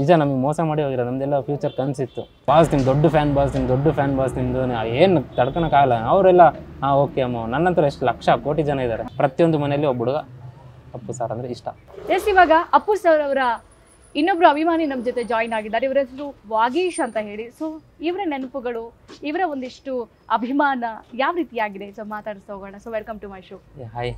ನಿಜ ನಮಗೆ ಮೋಸ ಮಾಡಿ ಹೋಗಿರೋ ನಮ್ದೆಲ್ಲ ಫ್ಯೂಚರ್ ಕನಸಿತ್ತು ಬಾಸ್ ನಿಮ್ ದೊಡ್ಡ ಫ್ಯಾನ್ ಬಾಸ್ ನಿಮ್ ದೊಡ್ಡ ಫ್ಯಾನ್ ಬಾಸ್ ನಿಮ್ದು ಏನು ತಡ್ಕೊಳಕ್ಕಾಗಲ್ಲ ಅವರೆಲ್ಲ ಹಾಂ ಓಕೆ ಅಮ್ಮ ನನ್ನಂತರ ಎಷ್ಟು ಲಕ್ಷ ಕೋಟಿ ಜನ ಇದ್ದಾರೆ ಪ್ರತಿಯೊಂದು ಮನೆಯಲ್ಲಿ ಒಬ್ಬ ಹುಡುಗ ಅಪ್ಪು ಸರ್ ಅಂದರೆ ಇಷ್ಟ ಎಸ್ ಇವಾಗ ಅಪ್ಪು ಸರ್ ಅವರ ಇನ್ನೊಬ್ರು ಅಭಿಮಾನಿ ನಮ್ಮ ಜೊತೆ ಜಾಯಿನ್ ಆಗಿದ್ದಾರೆ ಇವರ ಹೆಸರು ವಾಗೀಶ್ ಅಂತ ಹೇಳಿ ಸೊ ಇವರ ನೆನಪುಗಳು ಇವರ ಒಂದಿಷ್ಟು ಅಭಿಮಾನ ಯಾವ ರೀತಿಯಾಗಿದೆ ಸೊ ಮಾತಾಡಿಸ್ತಾ ಹೋಗೋಣ so welcome to my show hi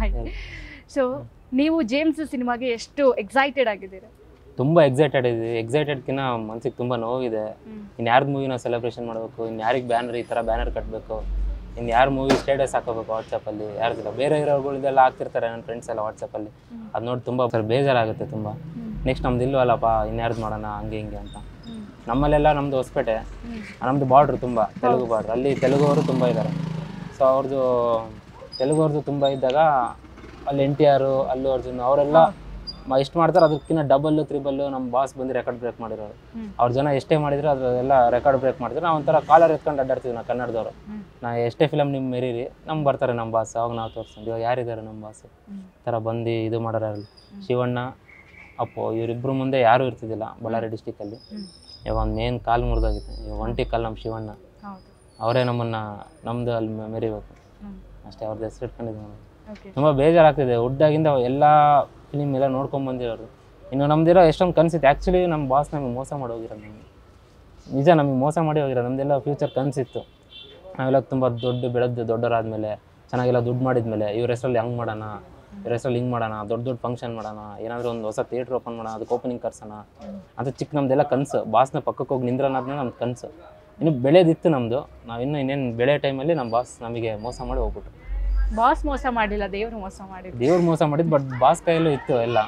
so ನೀವು ಜೇಮ್ಸ್ ಸಿನಿಮಾಗೆ ಎಷ್ಟು ಎಕ್ಸೈಟೆಡ್ ಆಗಿದ್ದೀರಾ ತುಂಬ ಎಕ್ಸೈಟೆಡ್ ಇದ್ದೀವಿ ಎಕ್ಸೈಟೆಡ್ಕಿನ್ನ ಮನ್ಸಿಗೆ ತುಂಬ ನೋವಿದೆ ಇನ್ನು ಯಾರ್ದು ಮೂವಿನ ಸೆಲೆಬ್ರೇಷನ್ ಮಾಡಬೇಕು ಇನ್ನು ಯಾರಿಗೆ ಬ್ಯಾನರ್ ಈ ಥರ ಬ್ಯಾನರ್ ಕಟ್ಟಬೇಕು ಇನ್ನು ಯಾರು ಮೂವಿ ಸ್ಟೇಟಸ್ ಹಾಕೋಬೇಕು ವಾಟ್ಸಪ್ಪಲ್ಲಿ ಯಾರ್ದಿಲ್ಲ ಬೇರೆ ಇರೋಗಳಿದೆಲ್ಲ ಹಾಕ್ತಿರ್ತಾರೆ ನನ್ನ ಫ್ರೆಂಡ್ಸ್ ಎಲ್ಲ ವಾಟ್ಸಪ್ಪಲ್ಲಿ ಅದು ನೋಡಿ ತುಂಬ ಸರ್ ಬೇಜಾರಾಗುತ್ತೆ ತುಂಬ ನೆಕ್ಸ್ಟ್ ನಮ್ದು ಇಲ್ವಲ್ಲಪ್ಪ ಇನ್ಯಾರ್ದು ಮಾಡೋಣ ಹಂಗೆ ಹಿಂಗೆ ಅಂತ ನಮ್ಮಲ್ಲೆಲ್ಲ ನಮ್ಮದು ಹೊಸಪೇಟೆ ನಮ್ಮದು ಬಾರ್ಡ್ರು ತುಂಬ ತೆಲುಗು ಬಾರ್ಡ್ರ್ ಅಲ್ಲಿ ತೆಲುಗುವರು ತುಂಬ ಇದ್ದಾರೆ ಸೊ ಅವ್ರದ್ದು ತೆಲುಗುವ್ರದ್ದು ತುಂಬ ಇದ್ದಾಗ ಅಲ್ಲಿ ಎನ್ ಟಿ ಆರು ಅಲ್ಲು ಅರ್ಜುನ್ ಅವರೆಲ್ಲ ಎಷ್ಟು ಮಾಡ್ತಾರೆ ಅದಕ್ಕಿಂತ ಡಬಲ್ ತ್ರಿಬಲ್ ನಮ್ಮ ಬಾಸ್ ಬಂದು ರೆಕಾರ್ಡ್ ಬ್ರೇಕ್ ಮಾಡಿರೋರು ಹ್ಮ್. ಅವ್ರ ಜನ ಎಷ್ಟೇ ಮಾಡಿದ್ರು ಅದೆಲ್ಲ ರೆಕಾರ್ಡ್ ಬ್ರೇಕ್ ಮಾಡ್ತಾರೆ ನಾವು ಒಂಥರ ಕಾಲರ್ ಎತ್ಕೊಂಡು ಅಡ್ಡಾಡ್ತೀವಿ ನಾವು ಕನ್ನಡದವರು ಹ್ಮ್. ನಾ ಎಷ್ಟೇ ಫಿಲಮ್ ನಿಮ್ಮ ಮೆರೀರಿ ನಮ್ಗೆ ಬರ್ತಾರೆ ನಮ್ಮ ಬಾಸ್ ಅವಾಗ ನಾವು ತೋರಿಸ್ತೀವಿ ಇವಾಗ ಯಾರಿದ್ದಾರೆ ನಮ್ಮ ಬಾಸ್ ಹ್ಮ್. ಥರ ಬಂದು ಇದು ಮಾಡೋರಲ್ಲಿ ಶಿವಣ್ಣ ಅಪ್ಪು ಇವರಿಬ್ಬರು ಮುಂದೆ ಯಾರೂ ಇರ್ತಿದ್ದಿಲ್ಲ ಬಳ್ಳಾರಿ ಡಿಸ್ಟಿಕಲ್ಲಿ ಹ್ಮ್. ಇವಾಗ ಒಂದು ಮೇನ್ ಕಾಲು ಮುರಿದೋಗಿದೆ ಇವಾಗ ಒಂಟಿ ಕಾಲು ನಮ್ಮ ಶಿವಣ್ಣ ಹೌದು ಅವರೇ ನಮ್ಮನ್ನು ನಮ್ಮದು ಅಲ್ಲಿ ಮೆ- ಮೆರಿಬೇಕು ಹ್ಮ್. ಅಷ್ಟೇ ಅವ್ರದ್ದು ಹೆಸರು ಇಟ್ಕೊಂಡಿದ್ದೀವಿ ನಾವು ಓಕೆ ತುಂಬ ಬೇಜಾರಾಗ್ತಿದೆ ಹುಡ್ದಾಗಿಂದ ಎಲ್ಲ ಫಿಲಿಮ್ ಎಲ್ಲ ನೋಡ್ಕೊಂಡ್ ಬಂದಿರೋರು ಇನ್ನು ನಮ್ದಿರೋ ಎಷ್ಟೊಂದು ಕನಸಿತ್ತು ಆ್ಯಕ್ಚುಲಿ ನಮ್ಮ ಬಾಸ್ ನಮಗೆ ಮೋಸ ಮಾಡಿ ಹೋಗಿರೋದು ನಮಗೆ ನಿಜ ನಮಗೆ ಮೋಸ ಮಾಡಿ ಹೋಗಿರೋದು ನಮ್ಮದೆಲ್ಲ ಫ್ಯೂಚರ್ ಕನಸಿತ್ತು ನಾವೆಲ್ಲ ತುಂಬ ದೊಡ್ಡ ಬೆಳೆದು ದೊಡ್ಡವರಾದ್ಮೇಲೆ ಚೆನ್ನಾಗೆಲ್ಲ ದುಡ್ಡು ಮಾಡಿದ್ಮೇಲೆ ಇವ್ರ ಹೆಸರಲ್ಲಿ ಹಂಗೆ ಮಾಡೋಣ ಇವ್ರ ಹೆಸರಲ್ಲಿ ಹಿಂಗೆ ಮಾಡೋಣ ದೊಡ್ಡ ದೊಡ್ಡ ಫಂಕ್ಷನ್ ಮಾಡೋಣ ಏನಾದರೂ ಒಂದು ಹೊಸ ಥಿಯೇಟ್ರ್ ಓಪನ್ ಮಾಡೋಣ ಅದಕ್ಕೆ ಓಪನಿಂಗ್ ಕರ್ಸೋಣ ಅಂತ ಚಿಕ್ಕ ನಮ್ದೆಲ್ಲ ಕನಸು ಬಾಸ್ನ ಪಕ್ಕಕ್ಕೆ ಹೋಗಿ ನಿಂದ್ರನಾದ್ಮೇಲೆ ನಮ್ಮ ಕನಸು ಇನ್ನು ಬೆಳೆದಿತ್ತು ನಮ್ಮದು ನಾವು ಇನ್ನೂ ಇನ್ನೇನು ಬೆಳೆ ಟೈಮಲ್ಲಿ ನಮ್ಮ ಬಾಸ್ ನಮಗೆ ಮೋಸ ಮಾಡಿ ಹೋಗ್ಬಿಟ್ರು ಬಾಸ್ ಮೋಸ ಮಾಡಿಲ್ಲ ದೇವ್ರು ಮೋಸ ಮಾಡಿದ್ರು ದೇವ್ರು ಮೋಸ ಮಾಡಿದ್ ಬಟ್ ಬಾಸ್ ಕೈಯಲ್ಲೂ ಇತ್ತು ಎಲ್ಲ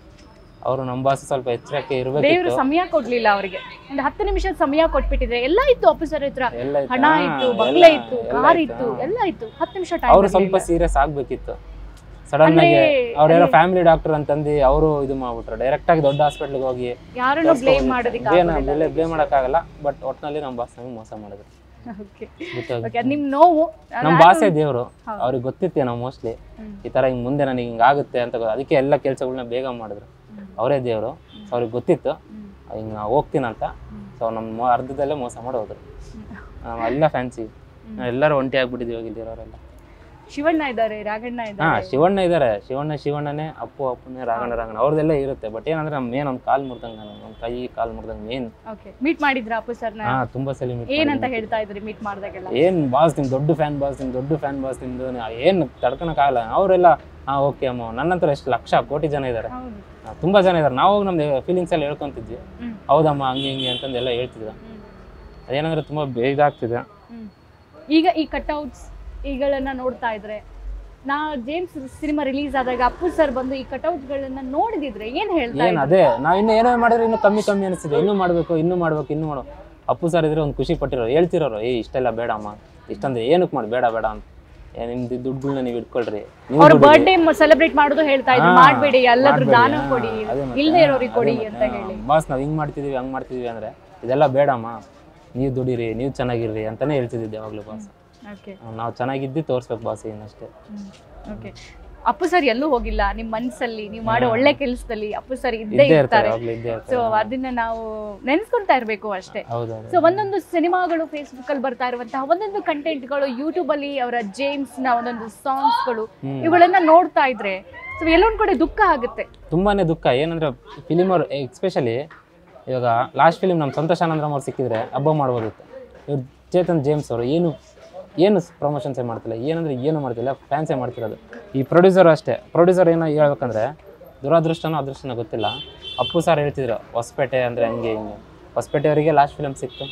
ಅವರು ನಮ್ಮ ಬಾಸ್ ಸ್ವಲ್ಪ ಎಚ್ಚರಿಕೆ ದೇವ್ರು ಇರಬೇಕಿತ್ತು ಸಮಯ ಕೊಡ್ಲಿಲ್ಲ ಅವರಿಗೆ ಒಂದು ಹತ್ತು ನಿಮಿಷ ಸಮಯ ಕೊಟ್ಬಿಟ್ಟಿದ್ರೆ ಎಲ್ಲ ಇತ್ತು ಅಪ್ಪಸರ್ ಹತ್ರ ಎಲ್ಲ ಇತ್ತು. ಹಣ ಹಾ, ಇತ್ತು ಎಲ್ಲ- ಬಂಗ್ಲೆ ಇತ್ತು ಎಲ್ಲ ಕಾರ್ ಇತ್ತು, ಇತ್ತು ಹಾ. ಎಲ್ಲ ಇತ್ತು ಹತ್ತು ನಿಮಿಷ ಅವ್ರು ಟೈಮ್ ಸ್ವಲ್ಪ ಸೀರಿಯಸ್ ಆಗ್ಬೇಕಿತ್ತು ಸಡನ್ ಅಂದ್ರೆ ಆಗಿ ಅವ್ರೇನೋ ಅಲ್ಲಿ- ಫ್ಯಾಮಿಲಿ ಡಾಕ್ಟರ್ ಅಂತಂದು ಅವರು ಇದು ಮಾಡ್ಬಿಟ್ರು ಡೈರೆಕ್ಟ್ ಆಗಿ ದೊಡ್ಡ ಹಾಸ್ಪಿಟ್ಲ್ಗೆ ಹೋಗಿ ಯಾರನ್ನು ಬ್ಲೇಮ್ ಮಾಡೋದಕ್ಕೆ ಬ್ಲೇಮ್ ಬ್ಲೇಮ್ ಮಾಡೋಕ್ಕಾಗಲ್ಲ ಬಟ್ ಒಟ್ಟಿನಲ್ಲಿ ನಮ್ಮ ಬಾಸ್ ನಮಗೆ ಮೋಸ ಮಾಡಿದ್ರು ಓಕೆ ಗೊತ್ತಾಗುತ್ತೆ ಓಕೆ ನಿಮ್ ನೋವು ನಾನು ನಮ್ಮ ಬಾಸೇ ದೇವರು ಹೌದು. ಅವ್ರಿಗೆ ಗೊತ್ತಿತ್ತೆ ನಾವು ಮೋಸ್ಟ್ಲಿ ಹ್ಮ್. ಈ ಥರ ಹಿಂಗೆ ಮುಂದೆ ನನಗೆ ಹಿಂಗೆ ಆಗುತ್ತೆ ಅಂತ ಗೊತ್ತು. ಅದಕ್ಕೆ ಎಲ್ಲ ಕೆಲಸಗಳನ್ನ ಬೇಗ ಮಾಡಿದ್ರು ಹ್ಮ್. ಅವರೇ ದೇವರು ಅವ್ರಿಗೆ ಗೊತ್ತಿತ್ತು ಹ್ಮ್. ಹಿಂಗೆ ನಾವು ಹೋಗ್ತೀನಂತ ಸೊ ನಮ್ಮ ಮೊ- ಅರ್ಧದಲ್ಲೇ ಮೋಸ ಮಾಡಿ ಹೋದ್ರು ನಾವು ಎಲ್ಲ ಫ್ಯಾನ್ಸಿ ಎಲ್ಲರೂ ಒಂಟಿ ಆಗ್ಬಿಟ್ಟಿದ್ದೀವಿ ಹೋಗಿ ಇಲ್ಲಿರೋರೆಲ್ಲ ಶಿವಣ್ಣ ಇದ್ದಾರೆ ರಾಘಣ್ಣ ಹಾ ಇದ್ದಾರೆ ಶಿವಣ್ಣ ಇದ್ದಾರೆ ಶಿವಣ್ಣ ಶಿವಣ್ಣನೇ ಅಪ್ಪು ಅಪ್ಪನೇ ರಾಗಣ್ಣ ರಾಗಣ್ಣ ಅವ್ರದ್ದೆಲ್ಲ ಇರುತ್ತೆ ಬಟ್ ಏನಂದ್ರೆ ನಮ್ಮ ಮೇನ್ ಒಂದು ಕಾಲ್ ಮುರ್ದಂಗ ಒಂದು ಕೈ ಕಾಲ್ ಮುರ್ದಂಗ ಮೇನ್ ಓಕೆ ಮೀಟ್ ಮಾಡಿದ್ರ ಅಪ್ಪು ಸರ್ನ ಹಾ ತುಂಬಾ ಸಲ meet ಏನಂತ ಮಾಡಿದ್ದೀನಿ. ಹೇಳ್ತಾ ಇದ್ರಿ ಮೀಟ್ ಮಾಡಿದಾಗೆಲ್ಲ ಏನ್ ಬಾಸ್ ನಿಮ್ ದೊಡ್ಡ ಫ್ಯಾನ್ ಬಾಸ್ ನಿಮ್ ದೊಡ್ಡ ಫ್ಯಾನ್ ಬಾಸ್ ನಿಮ್ದು ಏನು ತಡ್ಕೊಳಕ್ಕಾಗಲ್ಲ ಅವರೆಲ್ಲ ಹಾ ಓಕೆ ಅಮ್ಮ ನನ್ನಂತರ ಎಷ್ಟು ಲಕ್ಷ ಕೋಟಿ ಜನ ಇದ್ದಾರೆ ಹೌದು ತುಂಬಾ ಜನ ಇದ್ದಾರೆ ನಾವು ನಮ್ದು ಫೀಲಿಂಗ್ಸ್ ಎಲ್ಲ ಹೇಳ್ಕೊಂತಿದ್ವಿ ಹ್ಮ್. ಹೌದಮ್ಮ ಹಂಗೆ ಹಿಂಗೆ ಅಂತಂದೆಲ್ಲ ಹೇಳ್ತಿದ್ವಿ ಹ್ಮ್. ಅದೇನಂದ್ರೆ ತುಂಬಾ ಬೇಜಾಗ್ತಿದೆ ಹ್ಮ್. ಈಗ ಈ ಕಟ್ಔಟ್ಸ್ ಈಗಳನ್ನ ನೋಡ್ತಾ ಇದ್ರೆ ನಾ ಜೇಮ್ಸ್ ಸಿನಿಮಾ ರಿಲೀಸ್ ಆದಾಗ ಅಪ್ಪು ಸರ್ ಬಂದು ಈ ಕಟ್ಔಟ್ಗಳನ್ನ ನೋಡಿದಿದ್ರೆ ಏನ್ ಹೇಳ್ತಾ ಏನ್ ಇದ್ರು ಅದೇ ನಾವ್ ಇನ್ನು ಏನೋ ಮಾಡಿದ್ರೆ ಇನ್ನು ಕಮ್ಮಿ ಕಮ್ಮಿ ಅನಿಸ್ತಿದೆ ಇನ್ನೂ ಮಾಡ್ಬೇಕು ಇನ್ನೂ ಮಾಡ್ಬೇಕು ಇನ್ನೂ ಮಾಡೋ ಅಪ್ಪು ಸರ್ ಇದ್ರೆ ಒಂದು ಖುಷಿ ಪಟ್ಟಿರೋರು ಹೇಳ್ತಿರೋರು ಏ ಇಷ್ಟೆಲ್ಲ ಬೇಡ ಅಮ್ಮ ಇಷ್ಟಂದ್ರೆ ಏನಕ್ಕೆ ಮಾಡಿ ಬೇಡ ಬೇಡ ಅಂತ ಏ ನಿಮ್ದು ದುಡ್ಡುಗಳನ್ನ ನೀವು ಇಟ್ಕೊಳ್ರಿ ನೀವು ಅವ್ರ ದುಡ್ಡು- ಬರ್ಡೇ ಸೆಲೆಬ್ರೇಟ್ ಮಾಡೋದು ಹೇಳ್ತಾ ಇದ್ರು ಹಾ, ಮಾಡ್ಬೇಡಿ ಎಲ್ಲಾದ್ರೂ ಮಾಡ್ಬೇಡಿ, ದಾನ ಹಾ, ಕೊಡಿ ಅದೇ ಮತ್ತೆ. ಇಲ್ದೇ ಇರೋರಿಗೆ ಕೊಡಿ ಅದೇ ಅಂತ ಮತ್ತೆ, ಹೇಳಿ ಬಾಸ್ ನಾವು ಹಿಂಗ್ ಮಾಡ್ತಿದೀವಿ ಹಂಗ್ ಮಾಡ್ತಿದೀವಿ ಅಂದ್ರೆ ಇದೆಲ್ಲ ಬೇಡಮ್ಮ ನೀವು ದುಡೀರಿ ನೀವು ಚೆನ್ನಾಗಿರ್ರಿ ಅಂತಾನೆ ಹೇಳ್ತಿದ್ದೆ ಯಾವಾಗ್ಲೂ ಬಾಸ್ ಓಕೆ ನಾವು ಚೆನ್ನಾಗಿದ್ದು ತೋರ್ಸ್ಬೇಕು ಬಾಸ್ ಏನಷ್ಟೇ ಓಕೆ ಅಪ್ಪು ಸರ್ ಎಲ್ಲೂ ಹೋಗಿಲ್ಲ ನಿಮ್ ಮನ್ಸಲ್ಲಿ ನೀವು ಮಾಡೋ ಒಳ್ಳೆ ಕೆಲಸದಲ್ಲಿ ಅಪ್ಪು ಸರ್ ಇದ್ದೇ ಇದ್ದೇ ಇರ್ತಾರೆ ಇರ್ತಾರೆ ಯಾವಾಗ್ಲೂ ಇದ್ದೇ ಸೊ ಇರ್ತಾರೆ ಅದನ್ನ ನಾವು ನೆನ್ಸ್ಕೊಂತಾ ಇರ್ಬೇಕು ಅಷ್ಟೇ ಹೌದು ಸೊ ಒಂದೊಂದು ಸಿನಿಮಾಗಳು ಫೇಸ್ಬುಕ್ ಅಲ್ಲಿ ಬರ್ತಾ ಇರುವಂತಹ ಒಂದೊಂದು ಕಂಟೆಂಟ್ಗಳು ಯೂಟ್ಯೂಬ್ ಅಲ್ಲಿ ಅವರ ಜೇಮ್ಸ್ ನ ಒಂದೊಂದು ಸಾಂಗ್ಸ್ಗಳು ಹ್ಮ್. ಇವುಗಳನ್ನ ನೋಡ್ತಾ ಇದ್ರೆ ಸೊ ಎಲ್ಲೊಂದ್ ಕಡೆ ದುಃಖ ಆಗುತ್ತೆ ತುಂಬಾನೇ ದುಃಖ ಏನಂದ್ರೆ ಫಿಲಿಮ್ ಅವ್ರು ಎಸ್ಪೆಷಲಿ ಇವಾಗ ಲಾಸ್ಟ್ ಫಿಲಿಮ್ ನಮ್ಮ ಸಂತೋಷ್ ಆನಂದರಾಮ್ ಅವ್ರು ಸಿಕ್ಕಿದ್ರೆ ಹಬ್ಬ ಮಾಡ್ಬೋದಿತ್ತು ಇವ್ರು ಚೇತನ್ ಜೇಮ್ಸ್ ಅವರು ಏನು ಏನು ಪ್ರಮೋಷನ್ಸೇ ಮಾಡ್ತಿಲ್ಲ ಏನಂದ್ರೆ ಏನು ಮಾಡ್ತಿಲ್ಲ ಫ್ಯಾನ್ಸೇ ಮಾಡ್ತಿರೋದು ಈ ಪ್ರೊಡ್ಯೂಸರ್ ಅಷ್ಟೇ ಪ್ರೊಡ್ಯೂಸರ್ ಏನೋ ಹೇಳ್ಬೇಕಂದ್ರೆ ದುರಾದೃಷ್ಟನೋ ಅದೃಷ್ಟನೋ ಗೊತ್ತಿಲ್ಲ ಅಪ್ಪು ಸರ್ ಹೇಳ್ತಿದ್ರು ಹೊಸಪೇಟೆ ಅಂದರೆ ಹಂಗೆ ಹಿಂಗೆ ಹೊಸಪೇಟೆಯವರಿಗೆ ಲಾಸ್ಟ್ ಫಿಲಮ್ ಸಿಕ್ತು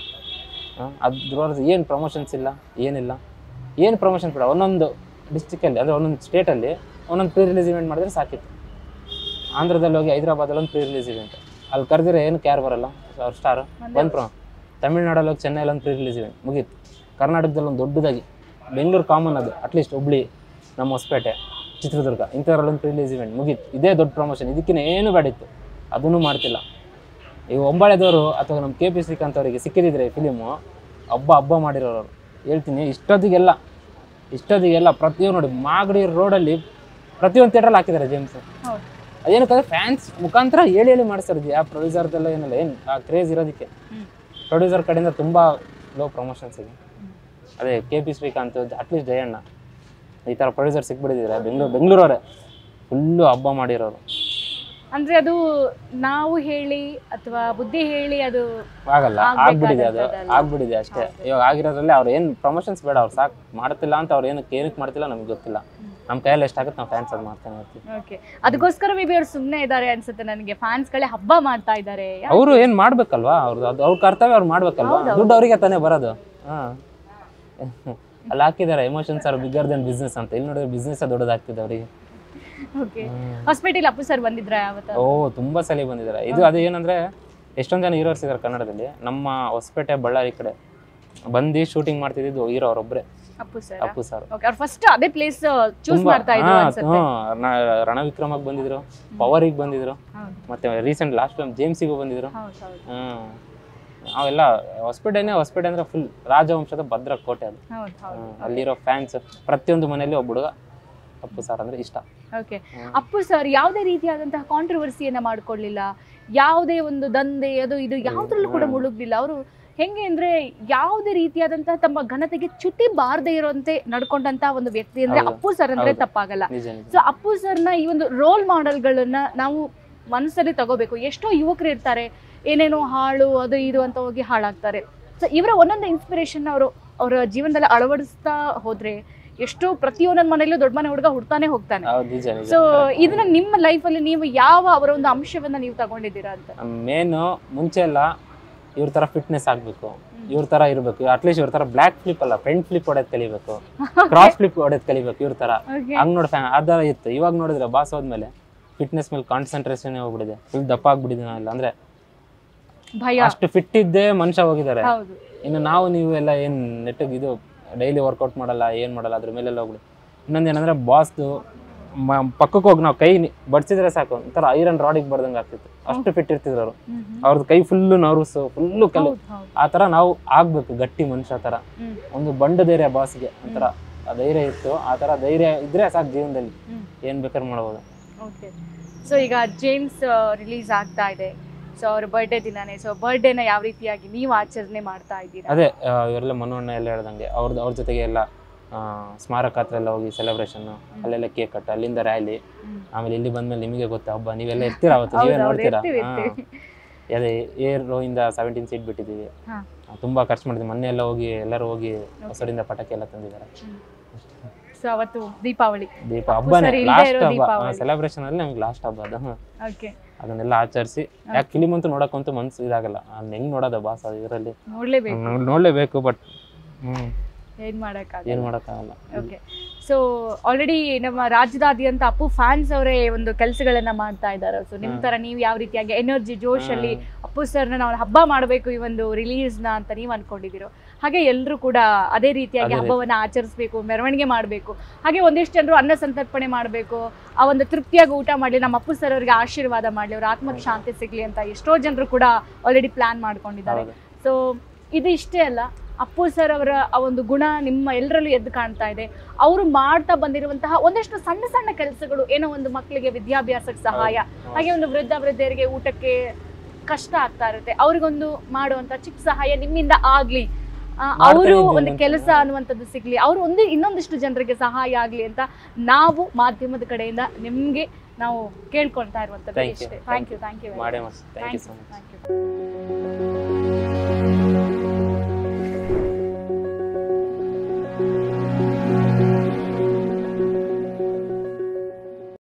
ಅದು ದುರಾದೃಷ್ಟ ಏನು ಪ್ರಮೋಷನ್ಸ್ ಇಲ್ಲ ಏನಿಲ್ಲ ಏನು ಪ್ರಮೋಷನ್ಸ್ ಬೇಡ ಒಂದೊಂದು ಡಿಸ್ಟಿಕಲ್ಲಿ ಅಂದರೆ ಒಂದೊಂದು ಸ್ಟೇಟಲ್ಲಿ ಒಂದೊಂದು ಪ್ರೀ ರಿಲೀಸ್ ಇವೆಂಟ್ ಮಾಡಿದ್ರೆ ಸಾಕಿತ್ತು ಆಂಧ್ರದಲ್ಲಿ ಹೋಗಿ ಹೈದ್ರಾಬಾದಲ್ಲಿ ಒಂದು ಪ್ರೀ ರಿಲೀಸ್ ಇವೆಂಟ್ ಅಲ್ಲಿ ಕರೆದಿದ್ರೆ ಏನು ಕ್ಯಾರ್ ಬರಲ್ಲ ಅವ್ರ ಸ್ಟಾರ್ ಬಂದ್ ಪ್ರ ತಮಿಳ್ನಾಡಲ್ಲಿ ಹೋಗಿ ಚೆನ್ನೈಲಿ ಒಂದು ಪ್ರೀ ರಿಲೀಸ್ ಇವೆಂಟ್ ಮುಗೀತು ಕರ್ನಾಟಕದಲ್ಲಿ ಒಂದು ದೊಡ್ಡದಾಗಿ ಬೆಂಗಳೂರು ಕಾಮನ್ ಅದು ಅಟ್ಲೀಸ್ಟ್ ಹುಬ್ಳಿ ನಮ್ಮ ಹೊಸಪೇಟೆ ಚಿತ್ರದುರ್ಗ ಇಂಥದ್ರಲ್ಲಿ ಒಂದು ಪ್ರೀ ರಿಲೀಸ್ ಇವೆಂಟ್ ಮುಗೀತು ಇದೇ ದೊಡ್ಡ ಪ್ರಮೋಷನ್ ಇದಕ್ಕಿಂತ ಏನು ಬೇಡಿತ್ತು ಅದನ್ನು ಮಾಡ್ತಿಲ್ಲ ಈ ಒಂಬಾಳೆದವರು ಅಥವಾ ನಮ್ಮ ಕೆ ಪಿ ಶ್ರೀಕಾಂತ್ ಅವರಿಗೆ ಸಿಕ್ಕಿದ್ರೆ ಫಿಲಿಮು ಹಬ್ಬ ಹಬ್ಬ ಮಾಡಿರೋರು ಹೇಳ್ತೀನಿ ಇಷ್ಟೊತ್ತಿಗೆಲ್ಲ ಇಷ್ಟೊತ್ತಿಗೆಲ್ಲ ಪ್ರತಿಯೊಂದು ನೋಡಿ ಮಾಗಡಿ ರೋಡಲ್ಲಿ ಪ್ರತಿಯೊಂದು ಥಿಯೇಟ್ರಲ್ಲಿ ಹಾಕಿದ್ದಾರೆ ಜೇಮ್ಸ್ ಹೌದು ಅದೇನಕ್ಕಂದ್ರೆ ಫ್ಯಾನ್ಸ್ ಮುಖಾಂತರ ಹೇಳಿ ಹೇಳಿ ಮಾಡಿಸ್ತಾರೆ ಯಾವ ಪ್ರೊಡ್ಯೂಸರ್ದೆಲ್ಲ ಏನಿಲ್ಲ ಏನು ಆ ಕ್ರೇಜ್ ಇರೋದಕ್ಕೆ ಹ್ಮ್. ಪ್ರೊಡ್ಯೂಸರ್ ಕಡೆಯಿಂದ ತುಂಬ ಲೋ ಪ್ರಮೋಷನ್ಸ್ ಇದೆ ಅದೇ K P Srikanth at least Jayanna ಈ ಥರ ಪ್ರೊಡ್ಯೂಸರ್ ಸಿಕ್ಬಿಟ್ಟಿದ್ರೆ ಬೆಂಗಳೂರು ಬೆಂಗಳೂರವರೇ ಫುಲ್ಲು ಹಬ್ಬ ಮಾಡಿರೋರು ಅಂದ್ರೆ ಅದು ನಾವು ಹೇಳಿ ಅಥವಾ ಬುದ್ಧಿ ಹೇಳಿ ಅದು ಆಗಲ್ಲ ಆಗ್ಬಿಟ್ಟಿದೆ ಅದು ಆಗ್ಬೇಕಾದಂಥದ್ದಲ್ಲ. ಆಗ್ಬಿಟ್ಟಿದೆ ಅಷ್ಟೇ ಇವಾಗ ಆಗಿರೋದ್ರಲ್ಲಿ ಅವ್ರು ಏನು ಪ್ರಮೋಷನ್ಸ್ ಬೇಡ ಅವ್ರು ಸಾಕು ಮಾಡ್ತಿಲ್ಲ ಅಂತ ಅವ್ರು ಏನಕ್ಕೆ ಏನಕ್ಕೆ ಮಾಡ್ತಿಲ್ಲ ನಮ್ಗೆ ಗೊತ್ತಿಲ್ಲ ನಮ್ಮ ಕೈಯಲ್ಲಿ ಎಷ್ಟಾಗುತ್ತೆ ನಾವು ಫ್ಯಾನ್ಸ್ ಅದು ಮಾಡ್ತಾನೆ ಇರ್ತೀವಿ ಓಕೆ ಅದಕ್ಕೋಸ್ಕರ ಮೇ ಬಿ ಅವ್ರು ಸುಮ್ಮನೆ ಇದ್ದಾರೆ ಅನ್ಸುತ್ತೆ ನನಗೆ ಫ್ಯಾನ್ಸ್ಗಳೇ ಹಬ್ಬ ಮಾಡ್ತಾ ಇದ್ದಾರೆ ಅವರು ಏನ್ ಮಾಡ್ಬೇಕಲ್ವಾ ಅವ್ರದ್ದು ಅದು ಅವ್ರ ಕರ್ತವ್ಯ ಅವ್ರು ಮಾಡ್ಬೇಕಲ್ವಾ ದುಡ್ಡು ಅವರಿಗೆ ತಾನೇ ಬರೋದು ಹಾ ಅಲ್ಲಿ ಹಾಕಿದ್ದಾರೆ emotions are bigger than business ಅಂತ ಇಲ್ಲಿ ನೋಡಿದ್ರೆ ಬಿಸ್ನೆಸ್ ದೊಡ್ಡದಾಗ್ತಿದೆ ಅವರಿಗೆ ಓಕೆ ಹಾಸ್ಪಿಟಲ್ ಅಪ್ಪು ಸರ್ ಬಂದಿದ್ರ ಯಾವತ್ತ ಓ ತುಂಬಾ ಸಲ ಬಂದಿದ್ದಾರೆ ಇದು ಅದು ಏನಂದ್ರೆ ಎಷ್ಟೊಂದ್ ಜನ ಹೀರೋಸ್ ಇದಾರೆ ಕನ್ನಡದಲ್ಲಿ ನಮ್ಮ ಹೊಸಪೇಟೆ ಬಳ್ಳಾರಿ ಕಡೆ ಬಂದು ಶೂಟಿಂಗ್ ಮಾಡ್ತಿದ್ದು ಹೀರೋ ಅವರೊಬ್ರೆ Appu sir Appu sir okay ಅವ್ರು ಫಸ್ಟ್ ಅದೇ ಪ್ಲೇಸ್ ಚೂಸ್ ಮಾಡ್ತಾ ಇದ್ರು ಅನ್ಸುತ್ತೆ ರಣವಿಕ್ರಮಕ್ಕೆ ಬಂದಿದ್ರು ಪವರಿಗೆ ಬಂದಿದ್ರು ಹೌದು ಮತ್ತೆ ರೀಸೆಂಟ್ ಲಾಸ್ಟ್ ಟೈಮ್ ಜೇಮ್ಸಿಗೂ ಬಂದಿದ್ರು ಹೌದು ಹೌದು ಹ್ಮ್ ಅವೆಲ್ಲ ಹೊಸಪೇಟೆನೇ ಹೊಸಪೇಟೆ ಅಂದ್ರೆ ಫುಲ್ ರಾಜವಂಶದ ಭದ್ರ ಕೋಟೆ ಅದು ಹೌದು ಹೌದು ಹ್ಮ್. ಅಲ್ಲಿರೋ ಫ್ಯಾನ್ಸ್ ಪ್ರತಿಯೊಂದು ಮನೆಯಲ್ಲಿ ಒಬ್ಬ ಹುಡುಗ ಅಪ್ಪು ಸರ್ ಅಂದ್ರೆ ಇಷ್ಟ ಓಕೆ ಅಪ್ಪು ಸರ್ ಯಾವುದೇ ರೀತಿಯಾದಂತಹ ಕಾಂಟ್ರವರ್ಸಿಯನ್ನ ಮಾಡ್ಕೊಳ್ಳಿಲ್ಲ ಯಾವುದೇ ಒಂದು ದಂಧೆ ಅದು ಇದು ಯಾವ್ದ್ರಲ್ಲೂ ಕೂಡ ಮುಳುಗ್ಲಿಲ್ಲ ಅವರು ಹೆಂಗೆ ಅಂದ್ರೆ ಯಾವುದೇ ರೀತಿಯಾದಂತಹ ತಮ್ಮ ಘನತೆಗೆ ಚ್ಯುತಿ ಬಾರದೇ ಇರುವಂತೆ ನಡ್ಕೊಂಡಂತಹ ಒಂದು ವ್ಯಕ್ತಿ ಅಂದ್ರೆ ಹೌದು. ಅಪ್ಪು ಸರ್ ಅಂದ್ರೆ ಹೌದು. ತಪ್ಪಾಗಲ್ಲ ನಿಜ ನಿಜ ಸೊ ಅಪ್ಪು ಸರ್ನ ಈ ಒಂದು ರೋಲ್ ಮಾಡೆಲ್ಗಳನ್ನ ನಾವು ಮನಸ್ಸಲ್ಲಿ ತಗೋಬೇಕು ಎಷ್ಟೋ ಯುವಕರು ಇರ್ತಾರೆ ಏನೇನೋ ಹಾಳು ಅದು ಇದು ಅಂತ ಹೋಗಿ ಹಾಳಾಗ್ತಾರೆ ಸೊ ಇವರ ಒಂದೊಂದು ಇನ್ಸ್ಪಿರೇಷನ್ ಅವರು ಅವರ ಜೀವನದಲ್ಲಿ ಅಳವಡಿಸ್ತಾ ಹೋದ್ರೆ ಎಷ್ಟೋ ಪ್ರತಿಯೊಂದೊಂದು ಮನೆಯಲ್ಲೂ ದೊಡ್ಡ ಮನೆ ಹುಡುಗ ಹುಡ್ತಾನೆ ಹೋಗ್ತಾನೆ ಹೌದು ನಿಜ ನಿಜ ಸೊ ಇದನ್ನ ನಿಮ್ಮ ಲೈಫಲ್ಲಿ ನೀವು ಯಾವ ಅವರ ಒಂದು ಅಂಶವನ್ನ ನೀವು ತಗೊಂಡಿದ್ದೀರಾ ಅಂತ ಮೇನು ಮುಂಚೆ ಎಲ್ಲ ಇವ್ರ ತರ ಫಿಟ್ನೆಸ್ ಆಗ್ಬೇಕು ಇವ್ರ ತರ ಇರ್ಬೇಕು ಅಟ್ಲೀಸ್ಟ್ ಇವ್ರ ತರ ಬ್ಲಾಕ್ ಫ್ಲಿಪ್ ಅಲ್ಲ ಫ್ರಂಟ್ ಫ್ಲಿಪ್ ಹೊಡೆದ್ ಕಲಿಬೇಕು ಕ್ರಾಸ್ ಫ್ಲಿಪ್ ಹೊಡೆದ್ ಕಲಿಬೇಕು ಇವ್ರ ತರ Okay. ಹಂಗ್ ನೋಡಿ ಫ್ಯಾನ್ ಆ ಥರ ಇತ್ತು ಇವಾಗ ನೋಡಿದ್ರೆ ಬಾಸ್ ಹೋದ್ಮೇಲೆ ಫಿಟ್ನೆಸ್ ಮೇಲೆ ಕಾನ್ಸಂಟ್ರೇಷನ್ ಹೋಗ್ಬಿಟ್ಟಿದೆ ಫುಲ್ ದಪ್ಪ ಆಗ್ಬಿಟ್ಟಿದೆ ನಾವೆಲ್ಲ ಅಂದ್ರೆ ಭಯ ಅಷ್ಟು ಫಿಟ್ ಇದ್ದೇ ಮನುಷ್ಯ ಹೋಗಿದ್ದಾರೆ ಹೌದು ಇನ್ನು ನಾವು ನೀವು ಎಲ್ಲ ಏನು ನೆಟ್ಟಿಗೆ ಇದು ಡೈಲಿ ವರ್ಕೌಟ್ ಮಾಡಲ್ಲ ಏನು ಮಾಡಲ್ಲ ಅದ್ರ ಮೇಲೆಲ್ಲ ಹೋಗ್ಬಿಡಿ ಇನ್ನೊಂದು ಏನಂದ್ರೆ ಬಾಸ್ದು ಪಕ್ಕಕ್ಕೆ ಹೋಗಿ ನಾವು ಕೈ ನಿ- ಬಡ್ಸಿದ್ರೆ ಸಾಕು ಒಂಥರ ಐರನ್ ರಾಡಿಗೆ ಬರ್ದಂಗೆ ಆಗ್ತಿತ್ತು ಅಷ್ಟು ಫಿಟ್ ಇರ್ತಿದ್ರು ಅವರು ಹ್ಮ್ ಹ್ಮ್. ಅವ್ರದ್ದು ಕೈ ಫುಲ್ಲು ನರ್ವ್ಸು ಫುಲ್ಲು ಕೆಲವು ಹೌದು ಹೌದು ಆ ಥರ ನಾವು ಆಗ್ಬೇಕು ಗಟ್ಟಿ ಮನುಷ್ಯ ಥರ ಹ್ಮ್ ಒಂದು ಬಂಡ ಧೈರ್ಯ ಬಾಸ್ಗೆ ಒಂಥರ ಆ ಧೈರ್ಯ ಇತ್ತು ಆ ಥರ ಧೈರ್ಯ ಇದ್ರೆ ಸಾಕು ಜೀವನದಲ್ಲಿ ಹ್ಮ್ ಏನು ಬೇಕಾದ್ರೂ ಮಾಡ್ಬೋದು ಓಕೆ ಸೊ ಈಗ ಜೇಮ್ಸ್ ರಿಲೀಸ್ ಆಗ್ತಾ ಇದೆ ಸೊ ಅವ್ರ ಬರ್ಡೇ ದಿನಾನೇ ಸೊ ಬರ್ಡೇನ ಯಾವ ರೀತಿಯಾಗಿ ನೀವು ಆಚರಣೆ ಮಾಡ್ತಾ ಇದ್ದೀರಾ ಅದೇ ಆ, ಇವರೆಲ್ಲ ಮನೋಣ್ಣ ಎಲ್ಲ ಹೇಳ್ದಂಗೆ ಅವ್ರದ್ದು ಅವ್ರ ಜೊತೆಗೆ ಎಲ್ಲ ಆ, ಸ್ಮಾರಕ ಹತ್ರ ಎಲ್ಲ ಹೋಗಿ ಸೆಲೆಬ್ರೇಷನ್ ಅಲ್ಲೆಲ್ಲ ಕೇಕ್ ಕಟ್ ಅಲ್ಲಿಂದ ರ್ಯಾಲಿ ಹ್ಮ್. ಆಮೇಲೆ ಇಲ್ಲಿ ಬಂದ್ಮೇಲೆ ನಿಮಗೆ ಗೊತ್ತಾ ಹಬ್ಬ ನೀವೆಲ್ಲ ಇರ್ತೀರಾ ಅವತ್ತು ಹೌದು, ನೀವೇ ಹೌದು, ನೋಡ್ತೀರಾ ಇರ್ತೀವಿ, ಹಾ. ಇರ್ತೀವಿ. ಅದೇ ಏರ್ ಇಂದ ಸೆವೆಂಟೀನ್ ಸೀಟ್ ಬಿಟ್ಟಿದ್ದೀವಿ ಹಾ. ಆ, ತುಂಬಾ ಖರ್ಚು ಮಾಡಿದ್ವಿ ಮೊನ್ನೆ ಎಲ್ಲ ಹೋಗಿ ಎಲ್ಲರೂ ಹೋಗಿ ಹೊಸರಿಂದ ಪಟಾಕಿ ಎಲ್ಲ ತಂದಿದ್ದಾರೆ ಸೊ ಅವತ್ತು ದೀಪಾವಳಿ ದೀಪ ಅಪ್ಪು ಹಬ್ಬನೇ ಸರ್ ಇಲ್ದೇ ಲಾಸ್ಟ್ ಇರೋ ಹಬ್ಬ ದೀಪಾವಳಿ. ಸೆಲೆಬ್ರೇಷನ್ ಅಲ್ಲಿ ನಮ್ಗೆ ಲಾಸ್ಟ್ ಹಬ್ಬ ಅದು ಹ್ಮ್. ಓಕೆ ಅದನ್ನೆಲ್ಲ ಆಚರಿಸಿ ಯಾಕೆ ಫಿಲಿಮ್ ಅಂತೂ ನೋಡಕ್ಕಂತೂ ಮನ್ಸು ಇದಾಗಲ್ಲ ಅದ್ನ ಹೆಂಗ್ ನೋಡೋದ ಬಾಸ್ ಅದು ಇದರಲ್ಲಿ ನೋಡ್ಲೇಬೇಕು ನೋಡ್ಲೇಬೇಕು ಬಟ್ ಹ್ಮ್ ಏನ್ ಮಾಡಕ್ಕಾಗ ಏನ್ ಮಾಡಕ್ಕಾಗಲ್ಲ ಓಕೆ ಸೊ ಆಲ್ರೆಡಿ ನಮ್ಮ ರಾಜ್ಯದಾದ್ಯಂತ ಅಪ್ಪು ಫ್ಯಾನ್ಸ್ ಅವರೇ ಒಂದು ಕೆಲಸಗಳನ್ನ ಮಾಡ್ತಾ ಇದ್ದಾರೆ ಸೊ ನಿಮ್ ತರ ನೀವು ಯಾವ ರೀತಿಯಾಗಿ ಎನರ್ಜಿ ಜೋಶ್ ಅಲ್ಲಿ ಅಪ್ಪು ಸರ್ನ ನಾವು ಹಬ್ಬ ಮಾಡಬೇಕು ಈ ಒಂದು ರಿಲೀಸ್ ನ ಅಂತ ನೀವು ಅನ್ಕೊಂಡಿದ್ದೀರೋ ಹಾಗೆ ಎಲ್ಲರೂ ಕೂಡ ಅದೇ ರೀತಿಯಾಗಿ ಅದೇ ರೀತಿ. ಹಬ್ಬವನ್ನ ಆಚರಿಸಬೇಕು ಮೆರವಣಿಗೆ ಮಾಡಬೇಕು ಹಾಗೆ ಒಂದಿಷ್ಟು ಜನರು ಅನ್ನ ಸಂತರ್ಪಣೆ ಮಾಡಬೇಕು ಆ ಒಂದು ತೃಪ್ತಿಯಾಗಿ ಊಟ ಮಾಡಲಿ ನಮ್ಮ ಅಪ್ಪು ಸರ್ ಅವರಿಗೆ ಆಶೀರ್ವಾದ ಮಾಡಲಿ ಅವ್ರ ಆತ್ಮಕ್ಕೆ ಶಾಂತಿ ಸಿಗ್ಲಿ ಅಂತ ಎಷ್ಟೋ ಜನರು ಕೂಡ ಆಲ್ರೆಡಿ ಪ್ಲಾನ್ ಮಾಡ್ಕೊಂಡಿದ್ದಾರೆ ಹೌದು. ಸೊ ಇದು ಇಷ್ಟೇ ಅಲ್ಲ ಅಪ್ಪು ಸರ್ ಅವರ ಆ ಒಂದು ಗುಣ ನಿಮ್ಮ ಎಲ್ಲರಲ್ಲೂ ಎದ್ದು ಕಾಣ್ತಾ ಇದೆ ಅವರು ಮಾಡ್ತಾ ಬಂದಿರುವಂತಹ ಒಂದಷ್ಟು ಸಣ್ಣ ಸಣ್ಣ ಕೆಲಸಗಳು ಏನೋ ಒಂದು ಮಕ್ಕಳಿಗೆ ವಿದ್ಯಾಭ್ಯಾಸಕ್ಕೆ ಸಹಾಯ ಹಾಗೆ ಒಂದು ವೃದ್ಧ ವೃದ್ಧರಿಗೆ ಊಟಕ್ಕೆ ಕಷ್ಟ ಆಗ್ತಾ ಇರುತ್ತೆ ಅವ್ರಿಗೊಂದು ಮಾಡುವಂತ ಚಿಕ್ಕ ಸಹಾಯ ನಿಮ್ಮಿಂದ ಆಗ್ಲಿ ಅವರು ಇದ್ದೀವಿ ಒಂದು ಅಂತ. ಕೆಲಸ ಅನ್ನುವಂಥದ್ದು ಸಿಗ್ಲಿ ಅವರು ಒಂದು ಇನ್ನೊಂದಿಷ್ಟು ಜನರಿಗೆ ಸಹಾಯ ಆಗ್ಲಿ ಅಂತ ನಾವು ಮಾಧ್ಯಮದ ಕಡೆಯಿಂದ ನಿಮ್ಗೆ ನಾವು ಕೇಳ್ಕೊಳ್ತಾ ಇರುವಂತದ್ದು Thank you, ಇಷ್ಟೇ thank thank you thank you ಮಾಡೇ ಮಾಡಿ thank you so much thank you